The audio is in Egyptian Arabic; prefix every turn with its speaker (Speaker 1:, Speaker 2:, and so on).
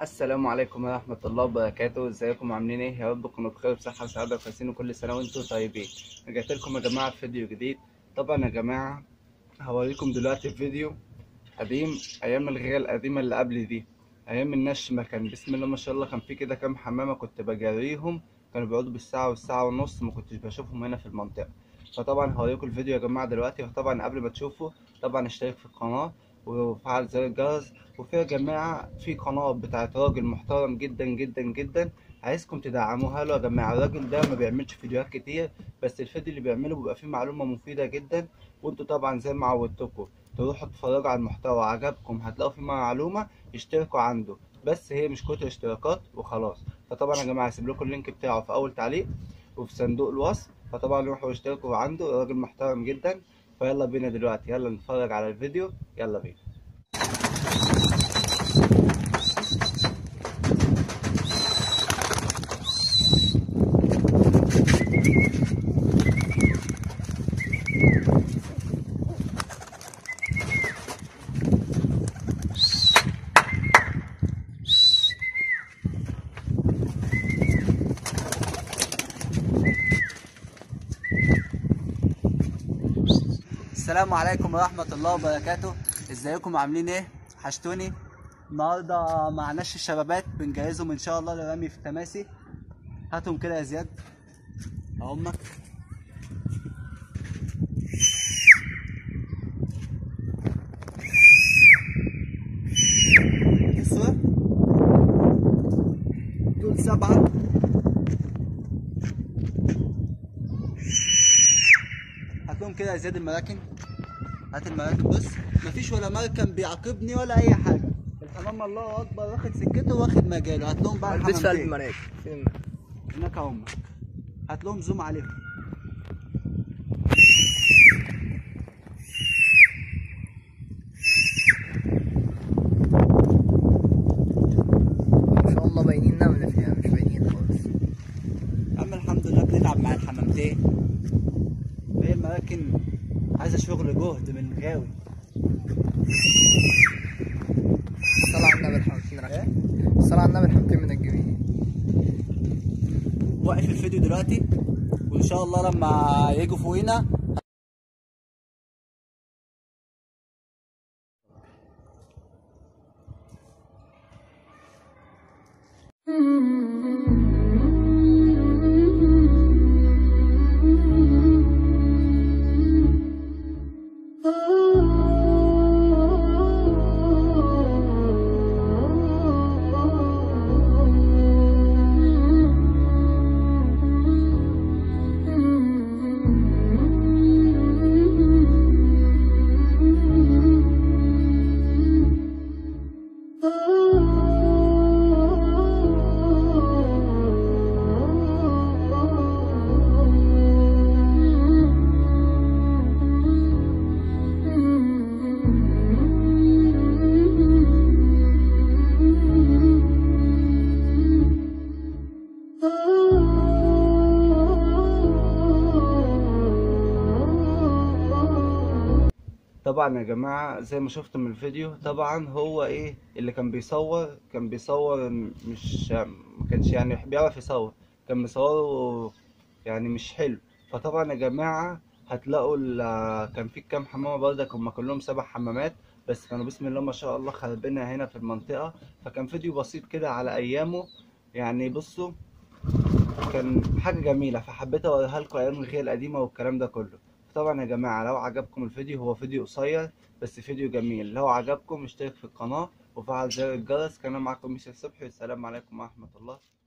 Speaker 1: السلام عليكم ورحمة الله وبركاته ازيكم عاملين ايه يا رب تكونوا بخير بصحة وسعادة وكويسين وكل سنة وانتم طيبين رجعت لكم يا جماعة في فيديو جديد طبعا يا جماعة هوريكم دلوقتي فيديو قديم ايام الغيرة القديمة اللي قبل دي ايام النش ما كان بسم الله ما شاء الله كان في كده كام حمامة كنت بجاريهم كانوا بيقعدوا بالساعة والساعة ونص ما كنتش بشوفهم هنا في المنطقة فطبعا هوريكم الفيديو يا جماعة دلوقتي وطبعا قبل ما تشوفوا طبعا اشترك في القناة وفعل زر الجرس وفي يا جماعة في قناة بتاعت راجل محترم جدا جدا جدا عايزكم تدعموها له يا جماعة الراجل ده ما بيعملش فيديوهات كتير بس الفيديو اللي بيعمله بيبقى فيه معلومة مفيدة جدا وانتوا طبعا زي ما عودتكم تروحوا تتفرجوا على المحتوى عجبكم هتلاقوا فيه معلومة اشتركوا عنده بس هي مش كتر اشتراكات وخلاص فطبعا يا جماعة هسيب لكم اللينك بتاعه في أول تعليق وفي صندوق الوصف فطبعا روحوا اشتركوا عنده راجل محترم جدا فيلا بينا دلوقتي يلا نتفرج على الفيديو يلا بينا السلام عليكم ورحمة الله وبركاته ازيكم عاملين ايه؟ حشتوني النهاردة معناش الشبابات بنجهزهم ان شاء الله لرمي في التماسي هاتهم كده يا زياد اهمك الصورة دول سبعة هاتلهم كده يا زياد المراكن هات المراكن بص مفيش ولا مركن بيعاقبني ولا اي حاجه الحمام الله اكبر واخد سكته واخد مجاله هات لهم بقى
Speaker 2: البس في قلب
Speaker 1: الحمامتين
Speaker 2: المراكب فين
Speaker 1: هناك هم هات لهم زوم عليهم
Speaker 2: ما شاء الله باينين نملة فيها مش باينين خالص
Speaker 1: يا عم الحمد لله بنتعب مع الحمامتين هي المراكن عايزه شغل جهد من غاوي
Speaker 2: الصلاة على النبي الحمامتين
Speaker 1: ايه
Speaker 2: راكبين الصلاة على النبي الحمامتين من الجميل
Speaker 1: وقف الفيديو دلوقتي وان شاء الله لما يجوا فوقينا طبعا يا جماعة زي ما شفتوا من الفيديو طبعا هو ايه اللي كان بيصور كان بيصور مش ما كانش يعني بيعرف يصور كان مصوره يعني مش حلو فطبعا يا جماعة هتلاقوا ال- كان في كام حمامة برضك هما كلهم سبع حمامات بس كانوا بسم الله ما شاء الله خربينها هنا في المنطقة فكان فيديو بسيط كده على أيامه يعني بصوا كان حاجة جميلة فحبيت أوريها لكم أيام الغية القديمة والكلام ده كله طبعا يا جماعة لو عجبكم الفيديو هو فيديو قصير بس فيديو جميل لو عجبكم اشترك في القناة وفعل زر الجرس كان معاكم ميشا الصبحي والسلام عليكم ورحمة الله